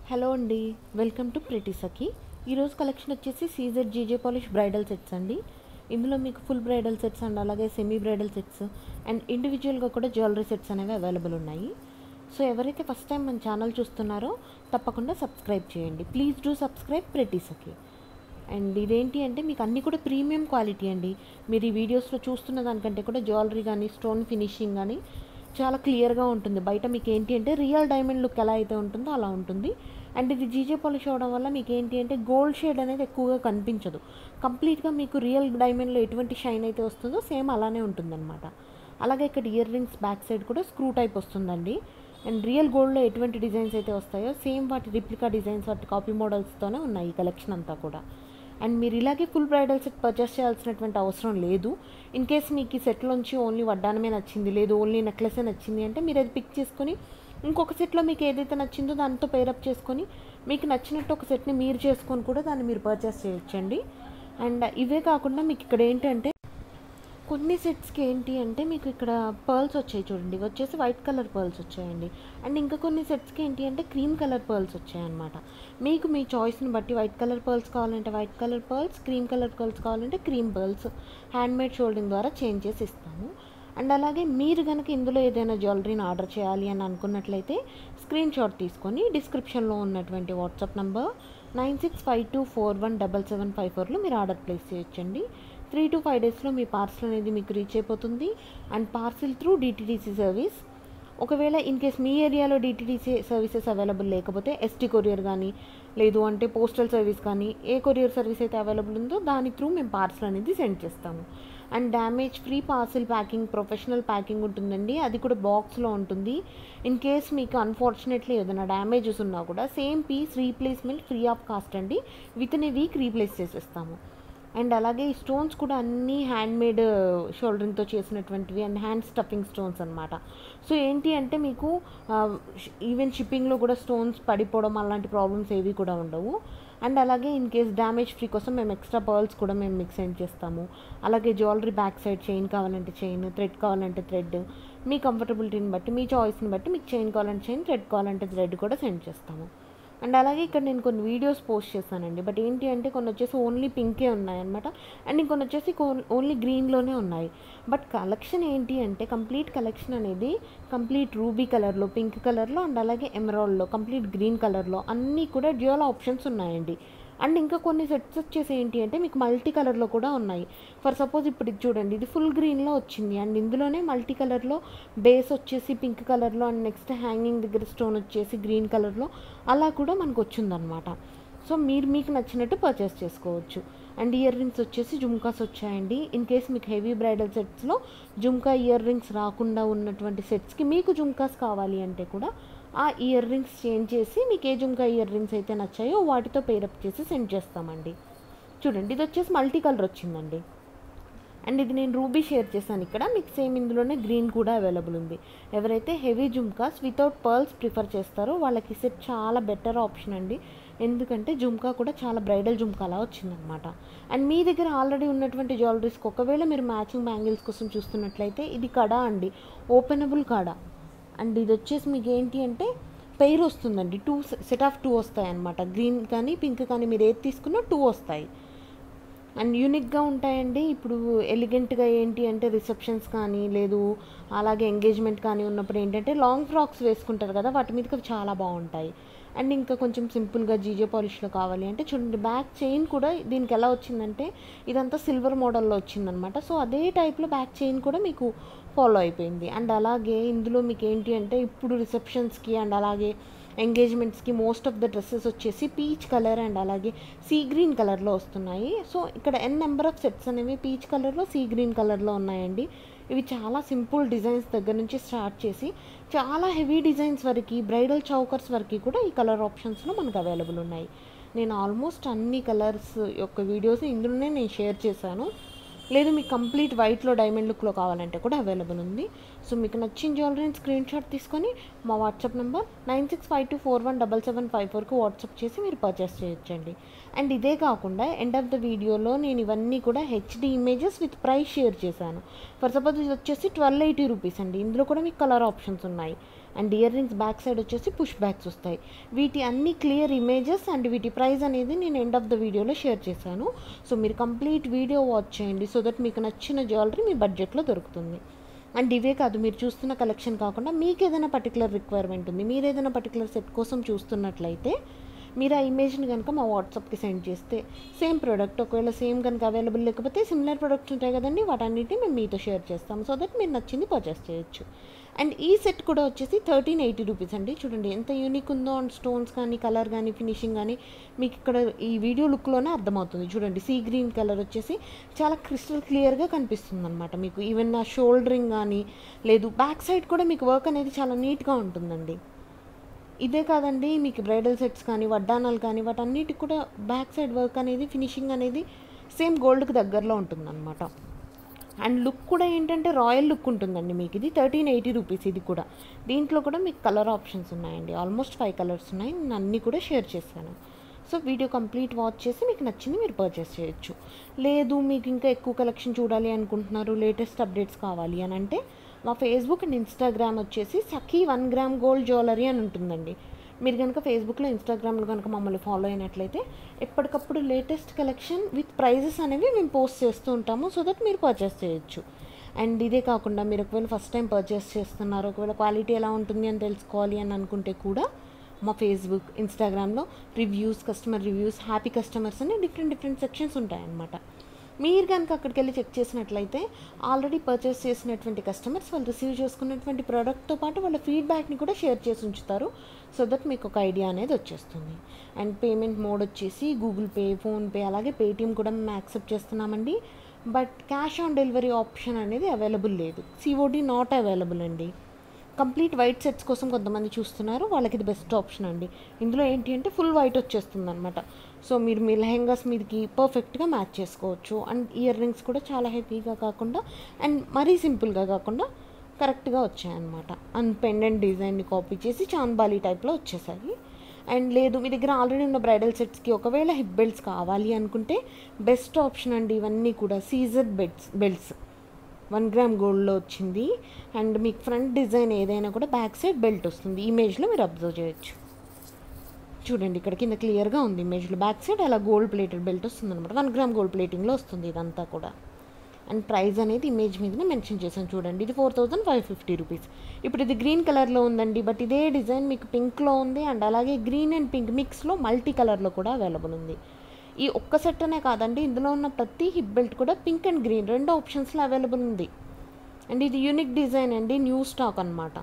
hello అండి welcome to pretty సఖీ ఈరోజు collection వచ్చేసి C Z G J polish bridal sets అండి ఇందులో మీకు ఫుల్ బ్రైడల్ సెట్స్ అండ్ అలాగే సెమీ బ్రైడల్ సెట్స్ అండ్ ఇండివిజువల్గా కూడా జ్యువెలరీ సెట్స్ అనేవి అవైలబుల్ ఉన్నాయి సో ఎవరైతే ఫస్ట్ టైం మన ఛానల్ చూస్తున్నారో తప్పకుండా సబ్స్క్రైబ్ చేయండి please do subscribe pretty Sakhi and ఇదేంటి అంటే మీకు అన్నీ కూడా ప్రీమియం క్వాలిటీ అండి మీరు ఈ వీడియోస్లో చూస్తున్న దానికంటే కూడా జ్యువెలరీ కానీ స్టోన్ ఫినిషింగ్ కానీ చాలా క్లియర్గా ఉంటుంది బయట మీకు ఏంటి అంటే రియల్ డైమండ్ లుక్ ఎలా అయితే ఉంటుందో అలా ఉంటుంది అండ్ ఇది జీజే పాలిష్ అవడం వల్ల మీకు ఏంటి అంటే గోల్డ్ షేడ్ అనేది ఎక్కువగా కనిపించదు కంప్లీట్గా మీకు రియల్ డైమండ్లో ఎటువంటి షైన్ అయితే వస్తుందో సేమ్ అలానే ఉంటుందన్నమాట అలాగే ఇక్కడ ఇయర్ రింగ్స్ బ్యాక్ సైడ్ కూడా స్క్రూ టైప్ వస్తుందండి అండ్ రియల్ గోల్డ్లో ఎటువంటి డిజైన్స్ అయితే వస్తాయో సేమ్ వాటి రిప్లికా డిజైన్స్ వాటి కాపీ మోడల్స్తోనే ఉన్నాయి ఈ కలెక్షన్ అంతా కూడా అండ్ మీరు ఇలాగే ఫుల్ బ్రైడల్ సెట్ పర్చేస్ చేయాల్సినటువంటి అవసరం లేదు ఇన్ కేస్ మీకు ఈ సెట్లోంచి ఓన్లీ వడ్డానమే నచ్చింది లేదు ఓన్లీ నెక్లెసే నచ్చింది అంటే మీరు అది పిక్ చేసుకొని ఇంకొక సెట్లో మీకు ఏదైతే నచ్చిందో దాంతో పేరప్ చేసుకొని మీకు నచ్చినట్టు ఒక సెట్ని మీరు చేసుకొని కూడా దాన్ని మీరు పర్చేస్ చేయొచ్చండి అండ్ ఇవే కాకుండా మీకు ఇక్కడ ఏంటంటే కొన్ని సెట్స్కి ఏంటి అంటే మీకు ఇక్కడ పర్ల్స్ వచ్చాయి చూడండి ఇవి వచ్చేసి వైట్ కలర్ పర్ల్స్ వచ్చాయండి అండ్ ఇంకా కొన్ని సెట్స్కి ఏంటి అంటే క్రీమ్ కలర్ పర్ల్స్ వచ్చాయన్నమాట మీకు మీ చాయిస్ని బట్టి వైట్ కలర్ పర్ల్స్ కావాలంటే white colour pearls cream colour pearls కావాలంటే క్రీమ్ పర్ల్స్ హ్యాండ్మేడ్ షోల్డింగ్ ద్వారా చేంజ్ చేసి ఇస్తాము అండ్ అలాగే మీరు కనుక ఇందులో ఏదైనా జ్యువెలరీని ఆర్డర్ చేయాలి అని అనుకున్నట్లయితే స్క్రీన్ షాట్ తీసుకొని డిస్క్రిప్షన్లో ఉన్నటువంటి WhatsApp number nine six five two four one double seven five ఫోర్లో మీరు ఆర్డర్ ప్లేస్ చేయొచ్చండి త్రీ టు ఫైవ్ డేస్లో మీ పార్సల్ అనేది మీకు రీచ్ అయిపోతుంది and parcel through DTDC service ఒకవేళ ఇన్ కేస్ మీ ఏరియాలో డిటీడీసీ సర్వీసెస్ అవైలబుల్ లేకపోతే ఎస్టీ కొరియర్ కానీ లేదు అంటే పోస్టల్ సర్వీస్ కానీ ఏ కొరియర్ సర్వీస్ అయితే అవైలబుల్ ఉందో దాని త్రూ మేము పార్సల్ అనేది సెండ్ చేస్తాము and damage free parcel packing professional packing ఉంటుందండి అది కూడా బాక్స్లో ఉంటుంది ఇన్ కేస్ మీకు అన్ఫార్చునేట్లీ ఏదైనా డ్యామేజెస్ ఉన్నా కూడా same piece replacement free of cost అండి within a week replace చేసేస్తాము అండ్ అలాగే ఈ స్టోన్స్ కూడా అన్నీ హ్యాండ్మేడ్ షోల్డరింగ్తో చేసినటువంటివి అండ్ హ్యాండ్ స్టఫింగ్ స్టోన్స్ అనమాట సో ఏంటి అంటే మీకు ఈవెన్ షిప్పింగ్లో కూడా స్టోన్స్ పడిపోవడం అలాంటి ప్రాబ్లమ్స్ ఏవి కూడా ఉండవు అండ్ అలాగే ఇన్ కేస్ డ్యామేజ్ ఫ్రీ కోసం మేము ఎక్స్ట్రా పర్ల్స్ కూడా మేము మీకు సెండ్ చేస్తాము అలాగే జ్యువెలరీ బ్యాక్ సైడ్ చైన్ కావాలంటే చైన్ థ్రెడ్ కావాలంటే థ్రెడ్ మీ కంఫర్టబిలిటీని బట్టి మీ చాయిస్ని బట్టి మీకు చైన్ కావాలంటే చైన్ థ్రెడ్ కావాలంటే థ్రెడ్ కూడా సెండ్ చేస్తాము అండ్ అలాగే ఇక్కడ నేను కొన్ని వీడియోస్ పోస్ట్ చేశానండి బట్ ఏంటి అంటే కొన్ని వచ్చేసి ఓన్లీ పింకే ఉన్నాయన్నమాట అండ్ ఇంకొన్ని వచ్చేసి ఓన్లీ గ్రీన్లోనే ఉన్నాయి బట్ కలెక్షన్ ఏంటి అంటే కంప్లీట్ కలెక్షన్ అనేది కంప్లీట్ రూబీ కలర్లో పింక్ కలర్లో అండ్ అలాగే ఎమరాల్డ్లో కంప్లీట్ గ్రీన్ కలర్లో అన్నీ కూడా డ్యూయల్ ఆప్షన్స్ ఉన్నాయండి అండ్ ఇంకా కొన్ని సెట్స్ వచ్చేసి ఏంటి అంటే మీకు మల్టీ కలర్లో కూడా ఉన్నాయి ఫర్ సపోజ్ ఇప్పుడు ఇది చూడండి ఇది ఫుల్ గ్రీన్లో వచ్చింది అండ్ ఇందులోనే మల్టీ కలర్లో బేస్ వచ్చేసి పింక్ కలర్లో అండ్ నెక్స్ట్ హ్యాంగింగ్ దగ్గర స్టోన్ వచ్చేసి గ్రీన్ కలర్లో అలా కూడా మనకు వచ్చిందనమాట సో మీరు మీకు నచ్చినట్టు పర్చేస్ చేసుకోవచ్చు అండ్ ఇయర్ రింగ్స్ వచ్చేసి జుమ్కాస్ వచ్చాయండి ఇన్ కేస్ మీకు హెవీ బ్రైడల్ సెట్స్లో జుమ్కా ఇయర్ రింగ్స్ రాకుండా ఉన్నటువంటి సెట్స్కి మీకు జుమ్కాస్ కావాలి అంటే కూడా ఆ ఇయర్ రింగ్స్ చేంజ్ చేసి మీకు ఏ జుమ్కా ఇయర్ రింగ్స్ అయితే నచ్చాయో వాటితో పేరప్ చేసి సెండ్ చేస్తామండి చూడండి ఇది వచ్చేసి మల్టీ కలర్ వచ్చిందండి అండ్ ఇది నేను రూబీ షేర్ చేశాను ఇక్కడ మీకు సేమ్ ఇందులోనే గ్రీన్ కూడా అవైలబుల్ ఉంది ఎవరైతే heavy jhumkas without pearls prefer చేస్తారో వాళ్ళకి సెట్ చాలా బెటర్ ఆప్షన్ అండి ఎందుకంటే జుమ్కా కూడా చాలా బ్రైడల్ జుమ్కాలా వచ్చిందనమాట అండ్ మీ దగ్గర ఆల్రెడీ ఉన్నటువంటి జ్యువెలరీస్కి ఒకవేళ మీరు మ్యాచింగ్ బ్యాంగిల్స్ కోసం చూస్తున్నట్లయితే ఇది కడా అండి ఓపెనబుల్ కడా అండ్ ఇది వచ్చేసి మీకు ఏంటి అంటే పెయిర్ వస్తుందండి టూ సెట్ ఆఫ్ టూ వస్తాయి అనమాట గ్రీన్ కానీ పింక్ కానీ మీరు ఏది తీసుకున్నా టూ వస్తాయి అండ్ యూనిక్గా ఉంటాయండి ఇప్పుడు ఎలిగెంట్గా ఏంటి అంటే రిసెప్షన్స్ కానీ లేదు అలాగే ఎంగేజ్మెంట్ కానీ ఉన్నప్పుడు ఏంటంటే లాంగ్ ఫ్రాక్స్ వేసుకుంటారు కదా వాటి మీదకి అవి చాలా బాగుంటాయి అండ్ ఇంకా కొంచెం సింపుల్గా జీజే పాలిష్లో కావాలి అంటే చూడండి బ్యాక్ చైన్ కూడా దీనికి ఎలా వచ్చిందంటే ఇదంతా సిల్వర్ మోడల్లో వచ్చిందనమాట సో అదే టైప్లో బ్యాక్ చైన్ కూడా మీకు ఫాలో అయిపోయింది అండ్ అలాగే ఇందులో మీకు ఏంటి అంటే ఇప్పుడు రిసెప్షన్స్కి అండ్ అలాగే ఎంగేజ్మెంట్స్కి మోస్ట్ ఆఫ్ ద డ్రెస్సెస్ వచ్చేసి పీచ్ కలర్ అండ్ అలాగే సీ గ్రీన్ కలర్లో వస్తున్నాయి సో ఇక్కడ ఎన్ నెంబర్ ఆఫ్ సెట్స్ అనేవి పీచ్ కలర్లో సీ గ్రీన్ కలర్లో ఉన్నాయండి ఇవి చాలా సింపుల్ డిజైన్స్ దగ్గర నుంచి స్టార్ట్ చేసి చాలా హెవీ డిజైన్స్ వరకు బ్రైడల్ చౌకర్స్ వరకు కూడా ఈ కలర్ ఆప్షన్స్లో మనకు అవైలబుల్ ఉన్నాయి నేను ఆల్మోస్ట్ అన్ని కలర్స్ యొక్క వీడియోస్ ఇందులోనే నేను షేర్ చేశాను లేదు మీకు కంప్లీట్ వైట్లో డైమండ్ లుక్లో కావాలంటే కూడా అవైలబుల్ ఉంది సో మీకు నచ్చిన జ్యువెలరీని స్క్రీన్ షాట్ తీసుకొని మా WhatsApp number nine six five two four one double seven five ఫోర్కి వాట్సాప్ చేసి మీరు పర్చేస్ చేయొచ్చండి అండ్ ఇదే కాకుండా ఎండ్ ఆఫ్ ద వీడియోలో నేను ఇవన్నీ కూడా HD images with price share చేశాను ఫర్ సపోజ్ ఇది వచ్చేసి ట్వెల్వ్ ఎయిటీ రూపీస్ అండి ఇందులో కూడా మీకు కలర్ ఆప్షన్స్ ఉన్నాయి and ear rings back side వచ్చేసి పుష్ బ్యాక్స్ వస్తాయి వీటి అన్ని క్లియర్ ఇమేజెస్ అండ్ వీటి ప్రైస్ అనేది నేను ఎండ్ ఆఫ్ ద వీడియోలో షేర్ చేశాను సో మీరు కంప్లీట్ వీడియో వాచ్ చేయండి సో దట్ మీకు నచ్చిన జ్యువెలరీ మీ బడ్జెట్లో దొరుకుతుంది అండ్ ఇవే కాదు మీరు చూస్తున్న కలెక్షన్ కాకుండా మీకు ఏదైనా పర్టికులర్ రిక్వైర్మెంట్ ఉంది మీరు ఏదైనా పర్టికులర్ సెట్ కోసం చూస్తున్నట్లయితే మీరు ఆ ఇమేజ్ని కనుక మా వాట్సాప్కి సెండ్ చేస్తే సేమ్ ప్రోడక్ట్ ఒకవేళ సేమ్ కనుక అవైలబుల్ లేకపోతే సిమిలర్ ప్రొడక్ట్స్ ఉంటాయి కదండి వాటన్నిటిని మేము మీతో షేర్ చేస్తాం సో దట్ మీరు నచ్చింది పర్చేస్ చేయొచ్చు అండ్ ఈ సెట్ కూడా వచ్చేసి థర్టీన్ ఎయిటీ రూపీస్ అండి చూడండి ఎంత యూనిక్ ఉందో అండ్ స్టోన్స్ కానీ కలర్ కానీ ఫినిషింగ్ కానీ మీకు ఇక్కడ ఈ వీడియో లుక్లోనే అర్థమవుతుంది చూడండి సీ గ్రీన్ కలర్ వచ్చేసి చాలా క్రిస్టల్ క్లియర్గా కనిపిస్తుంది అనమాట మీకు ఈవెన్ ఆ షోల్డరింగ్ కానీ లేదు బ్యాక్ సైడ్ కూడా మీకు వర్క్ అనేది చాలా నీట్గా ఉంటుందండి ఇదే కాదండి మీకు బ్రైడల్ సెట్స్ కానీ వడ్డానాలు కానీ వాటన్నిటికి కూడా బ్యాక్ సైడ్ వర్క్ అనేది ఫినిషింగ్ అనేది సేమ్ గోల్డ్కి దగ్గరలో ఉంటుందన్నమాట అండ్ లుక్ కూడా ఏంటంటే రాయల్ లుక్ ఉంటుందండి మీకు ఇది థర్టీన్ ఎయిటీ రూపీస్ ఇది కూడా దీంట్లో కూడా మీకు కలర్ ఆప్షన్స్ ఉన్నాయండి ఆల్మోస్ట్ ఫైవ్ కలర్స్ ఉన్నాయి నేను అన్నీ కూడా షేర్ చేశాను సో వీడియో కంప్లీట్ వాచ్ చేసి మీకు నచ్చింది మీరు పర్చేస్ చేయొచ్చు లేదు మీకు ఇంకా ఎక్కువ కలెక్షన్ చూడాలి అనుకుంటున్నారు లేటెస్ట్ అప్డేట్స్ కావాలి అని అంటే మా ఫేస్బుక్ అండ్ ఇన్స్టాగ్రామ్ వచ్చేసి Sakhi one gram gold jewellery అని ఉంటుందండి మీరు కనుక ఫేస్బుక్లో ఇన్స్టాగ్రామ్లో కనుక మమ్మల్ని ఫాలో అయినట్లయితే ఎప్పటికప్పుడు లేటెస్ట్ కలెక్షన్ విత్ ప్రైజెస్ అనేవి మేము పోస్ట్ చేస్తూ ఉంటాము సో దట్ మీరు పర్చేస్ చేయొచ్చు అండ్ ఇదే కాకుండా మీరు ఒకవేళ ఫస్ట్ టైం పర్చేస్ చేస్తున్నారు ఒకవేళ క్వాలిటీ ఎలా ఉంటుంది అని తెలుసుకోవాలి అని అనుకుంటే కూడా మా ఫేస్బుక్ ఇన్స్టాగ్రామ్లో reviews customer reviews happy customers అని డిఫరెంట్ డిఫరెంట్ సెక్షన్స్ ఉంటాయన్నమాట మీరు కనుక అక్కడికి వెళ్ళి చెక్ చేసినట్లయితే ఆల్రెడీ పర్చేస్ చేసినటువంటి కస్టమర్స్ వాళ్ళు రిసీవ్ చేసుకున్నటువంటి ప్రోడక్ట్తో పాటు వాళ్ళ ఫీడ్బ్యాక్ని కూడా షేర్ చేసి ఉంచుతారు సో దట్ మీకు ఒక ఐడియా అనేది వచ్చేస్తుంది అండ్ పేమెంట్ మోడ్ వచ్చేసి గూగుల్ పే ఫోన్పే అలాగే పేటిఎం కూడా మేము యాక్సెప్ట్ చేస్తున్నామండి but cash on delivery option అనేది అవైలబుల్ లేదు సిఓడి నాట్ అవైలబుల్ అండి కంప్లీట్ వైట్ సెట్స్ కోసం కొంతమంది చూస్తున్నారు వాళ్ళకి ఇది బెస్ట్ ఆప్షన్ అండి ఇందులో ఏంటి అంటే ఫుల్ వైట్ వచ్చేస్తుంది అనమాట సో మీరు మీ లెహెంగాస్ మీదకి పర్ఫెక్ట్గా మ్యాచ్ చేసుకోవచ్చు అండ్ ఇయర్ రింగ్స్ కూడా చాలా హెవీగా కాకుండా అండ్ మరీ సింపుల్గా కాకుండా కరెక్ట్గా వచ్చాయన్నమాట అండ్ పెండెంట్ డిజైన్ని కాపీ చేసి చాంబాలి టైప్లో వచ్చేసాయి అండ్ లేదు మీ దగ్గర ఆల్రెడీ ఉన్న బ్రైడల్ సెట్స్కి ఒకవేళ హిప్ బెల్ట్స్ కావాలి అనుకుంటే బెస్ట్ ఆప్షన్ అండి ఇవన్నీ కూడా సీజర్ బెల్ట్స్ బెల్ట్స్ వన్ గ్రామ్ గోల్డ్లో వచ్చింది అండ్ మీకు ఫ్రంట్ డిజైన్ ఏదైనా కూడా బ్యాక్ సైడ్ బెల్ట్ వస్తుంది ఇమేజ్లో మీరు అబ్జర్వ్ చేయొచ్చు చూడండి ఇక్కడ కింద క్లియర్గా ఉంది ఇమేజ్లో బ్యాక్ సైడ్ అలా గోల్డ్ ప్లేటెడ్ బెల్ట్ వస్తుంది అనమాట వన్ గ్రామ్ గోల్డ్ ప్లేటింగ్లో వస్తుంది ఇదంతా కూడా అండ్ ప్రైస్ అనేది ఇమేజ్ మీదనే మెన్షన్ చేశాను చూడండి ఇది four thousand five fifty rupees ఇప్పుడు ఇది గ్రీన్ కలర్లో ఉందండి బట్ ఇదే డిజైన్ మీకు పింక్లో ఉంది అండ్ అలాగే గ్రీన్ అండ్ పింక్ మిక్స్లో మల్టీ కలర్లో కూడా అవైలబుల్ ఉంది ఈ ఒక్క సెట్ అనే కాదండి ఇందులో ఉన్న ప్రతి హిప్ బెల్ట్ కూడా పింక్ అండ్ గ్రీన్ రెండు ఆప్షన్స్లో అవైలబుల్ ఉంది అండ్ ఇది యూనిక్ డిజైన్ అండి న్యూ స్టాక్ అనమాట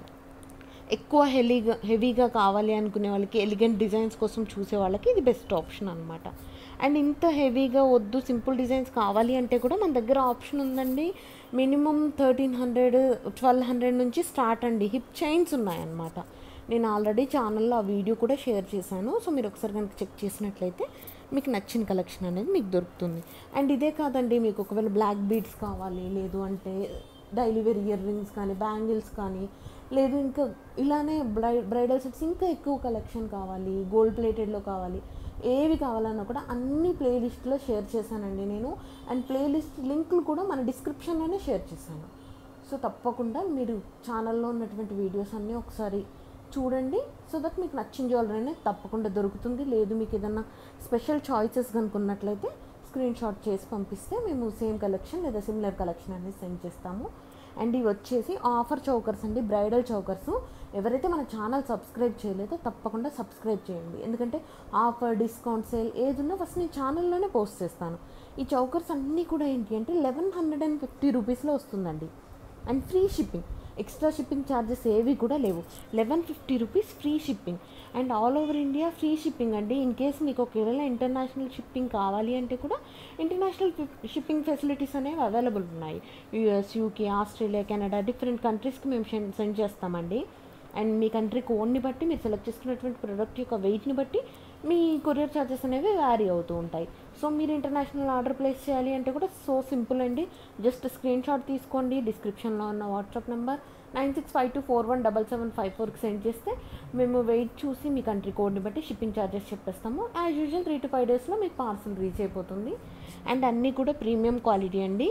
ఎక్కువ హెవీగా హెవీగా కావాలి అనుకునే వాళ్ళకి ఎలిగెంట్ డిజైన్స్ కోసం చూసే వాళ్ళకి ఇది బెస్ట్ ఆప్షన్ అనమాట అండ్ ఇంత హెవీగా వద్దు సింపుల్ డిజైన్స్ కావాలి అంటే కూడా మన దగ్గర ఆప్షన్ ఉందండి minimum thirteen hundred twelve hundred నుంచి స్టార్ట్ అండి హిప్ చైన్స్ ఉన్నాయన్నమాట నేను ఆల్రెడీ ఛానల్లో ఆ వీడియో కూడా షేర్ చేశాను సో మీరు ఒకసారి కనుక చెక్ చేసినట్లయితే మీకు నచ్చిన కలెక్షన్ అనేది మీకు దొరుకుతుంది అండ్ ఇదే కాదండి మీకు ఒకవేళ బ్లాక్ బీడ్స్ కావాలి లేదు అంటే డైలీ వేర్ ఇయర్ రింగ్స్ కానీ బ్యాంగిల్స్ కానీ లేదు ఇంకా ఇలానే బ్రై బ్రైడల్ సెట్స్ ఇంకా ఎక్కువ కలెక్షన్ కావాలి గోల్డ్ ప్లేటెడ్లో కావాలి ఏవి కావాలన్నా కూడా అన్ని ప్లేలిస్ట్లో షేర్ చేశానండి నేను అండ్ ప్లేలిస్ట్ లింకులు కూడా మన డిస్క్రిప్షన్లోనే షేర్ చేశాను సో తప్పకుండా మీరు ఛానల్లో ఉన్నటువంటి వీడియోస్ అన్నీ ఒకసారి చూడండి సో దట్ మీకు నచ్చిన జ్యువెలరీ అనేది తప్పకుండా దొరుకుతుంది లేదు మీకు ఏదన్నా స్పెషల్ చాయిసెస్ కనుకున్నట్లయితే స్క్రీన్ షాట్ చేసి పంపిస్తే మేము సేమ్ కలెక్షన్ లేదా సిమిలర్ కలెక్షన్ అనేది సెండ్ చేస్తాము అండ్ ఇవి వచ్చేసి ఆఫర్ చౌకర్స్ అండి బ్రైడల్ చౌకర్స్ ఎవరైతే మన ఛానల్ సబ్స్క్రైబ్ చేయలేదో తప్పకుండా సబ్స్క్రైబ్ చేయండి ఎందుకంటే ఆఫర్ డిస్కౌంట్ సేల్ ఏది ఉన్నా ఫస్ట్ నేను ఛానల్లోనే పోస్ట్ చేస్తాను ఈ చౌకర్స్ అన్నీ కూడా ఏంటి అంటే లెవెన్ హండ్రెడ్ అండ్ ఫిఫ్టీ రూపీస్లో వస్తుందండి and free shipping extra shipping charges ఏవి కూడా లేవు eleven fifty rupees free shipping and all over India free shipping అండి ఇన్ కేస్ మీకు ఒకవేళ ఇంటర్నేషనల్ షిప్పింగ్ కావాలి అంటే కూడా ఇంటర్నేషనల్ షిప్పింగ్ ఫెసిలిటీస్ అనేవి అవైలబుల్ ఉన్నాయి US UK Australia Canada different కంట్రీస్కి మేము సెండ్ చేస్తామండి అండ్ మీ కంట్రీ కోడ్ని బట్టి మీరు సెలెక్ట్ చేసుకున్నటువంటి ప్రోడక్ట్ యొక్క వెయిట్ని బట్టి మీ కొరియర్ ఛార్జెస్ అనేవి వ్యారీ అవుతూ ఉంటాయి సో మీరు ఇంటర్నేషనల్ ఆర్డర్ ప్లేస్ చేయాలి అంటే కూడా సో సింపుల్ అండి జస్ట్ స్క్రీన్ షాట్ తీసుకోండి డిస్క్రిప్షన్లో ఉన్న WhatsApp number nine six five two four one double seven five ఫోర్కి సెండ్ చేస్తే మేము వెయిట్ చూసి మీ కంట్రీ కోడ్ని బట్టి షిప్పింగ్ ఛార్జెస్ చెప్పేస్తాము as usual three to five డేస్లో మీకు పార్సల్ రీచ్ అయిపోతుంది అండ్ అన్నీ కూడా ప్రీమియం క్వాలిటీ అండి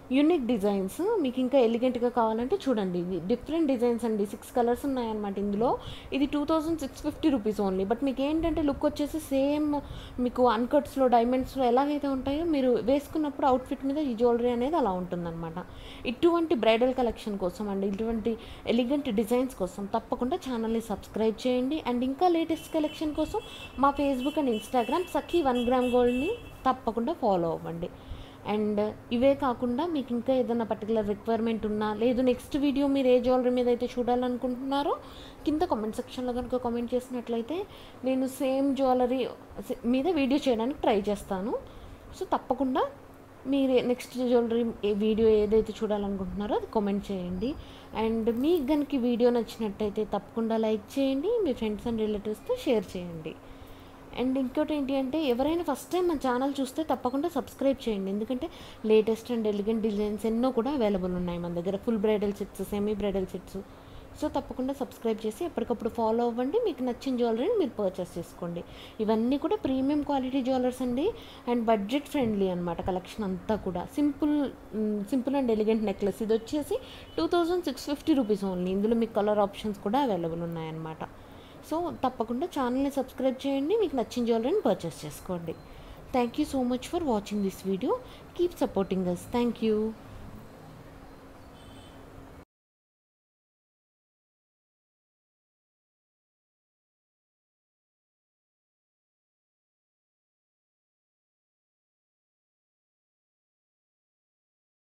యూనిక్ డిజైన్స్ మీకు ఇంకా ఎలిగెంట్గా కావాలంటే చూడండి ఇది డిఫరెంట్ డిజైన్స్ అండి సిక్స్ కలర్స్ ఉన్నాయన్నమాట ఇందులో ఇది two thousand six fifty rupees only but మీకు ఏంటంటే లుక్ వచ్చేసి సేమ్ మీకు అన్కట్స్లో డైమండ్స్లో ఎలాగైతే ఉంటాయో మీరు వేసుకున్నప్పుడు అవుట్ఫిట్ మీద ఈ జ్యువెలరీ అనేది అలా ఉంటుందన్నమాట ఇటువంటి బ్రైడల్ కలెక్షన్ కోసం అండి ఇటువంటి ఎలిగెంట్ డిజైన్స్ కోసం తప్పకుండా ఛానల్ని సబ్స్క్రైబ్ చేయండి అండ్ ఇంకా లేటెస్ట్ కలెక్షన్ కోసం మా Facebook and Instagram Sakhi one gram గోల్డ్ని తప్పకుండా ఫాలో అవ్వండి అండ్ ఇవే కాకుండా మీకు ఇంకా ఏదైనా పర్టికులర్ రిక్వైర్మెంట్ ఉన్నా లేదు నెక్స్ట్ వీడియో మీరు ఏ జ్యువెలరీ మీద అయితే చూడాలనుకుంటున్నారో కింద కామెంట్ సెక్షన్లో కనుక కామెంట్ చేసినట్లయితే నేను సేమ్ జ్యువెలరీ మీద వీడియో చేయడానికి ట్రై చేస్తాను సో తప్పకుండా మీరు నెక్స్ట్ జ్యువెలరీ ఏ వీడియో ఏదైతే చూడాలనుకుంటున్నారో అది కామెంట్ చేయండి అండ్ మీకు కనుక ఈ వీడియో నచ్చినట్టయితే తప్పకుండా లైక్ చేయండి మీ ఫ్రెండ్స్ అండ్ రిలేటివ్స్తో షేర్ చేయండి అండ్ ఇంకోటి ఏంటి అంటే ఎవరైనా ఫస్ట్ టైం మన ఛానల్ చూస్తే తప్పకుండా సబ్స్క్రైబ్ చేయండి ఎందుకంటే లేటెస్ట్ అండ్ ఎలిగెంట్ డిజైన్స్ ఎన్నో కూడా అవైలబుల్ ఉన్నాయి మన దగ్గర full bridal sets semi bridal sets so తప్పకుండా సబ్స్క్రైబ్ చేసి ఎప్పటికప్పుడు ఫాలో అవ్వండి మీకు నచ్చిన జ్యువెలరీని మీరు పర్చేస్ చేసుకోండి ఇవన్నీ కూడా ప్రీమియం క్వాలిటీ జ్యువెలర్స్ అండి అండ్ బడ్జెట్ ఫ్రెండ్లీ అనమాట కలెక్షన్ అంతా కూడా simple simple and elegant necklace ఇది వచ్చేసి two thousand six fifty rupees only ఇందులో మీకు కలర్ ఆప్షన్స్ కూడా అవైలబుల్ ఉన్నాయన్నమాట సో తప్పకుండా ఛానల్ని సబ్స్క్రైబ్ చేయండి మీకు నచ్చిన జ్యువెలరీని పర్చేస్ చేసుకోండి thank you so much for watching this video keep supporting us thank you